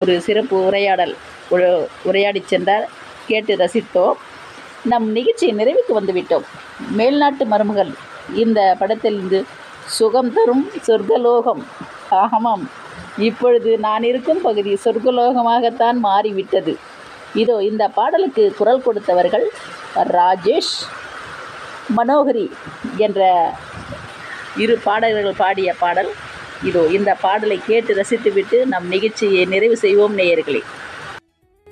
ஒரு சிறப்பு உரையாடல் உர- உரையாடிச் சென்றார் கேட்டு ரசித்தோம் நம் நிகழ்ச்சி நிறைவுக்கு வந்துவிட்டோம் மேல்நாட்டு மருமகள் இந்த படத்திலிருந்து சுகம் தரும் சொர்க்கலோகம் ஆகமாம் இப்பொழுது நான் இருக்கும் பகுதி சொர்க்கலோகமாகத்தான் மாறிவிட்டது இதோ இந்த பாடலுக்கு குரல் கொடுத்தவர்கள் ராஜேஷ் மனோகரி என்ற இரு பாடகர்கள் பாடிய பாடல் இதோ இந்த பாடலை கேட்டு ரசித்துவிட்டு நம் நிகழ்ச்சியை நிறைவு செய்வோம் நேயர்களே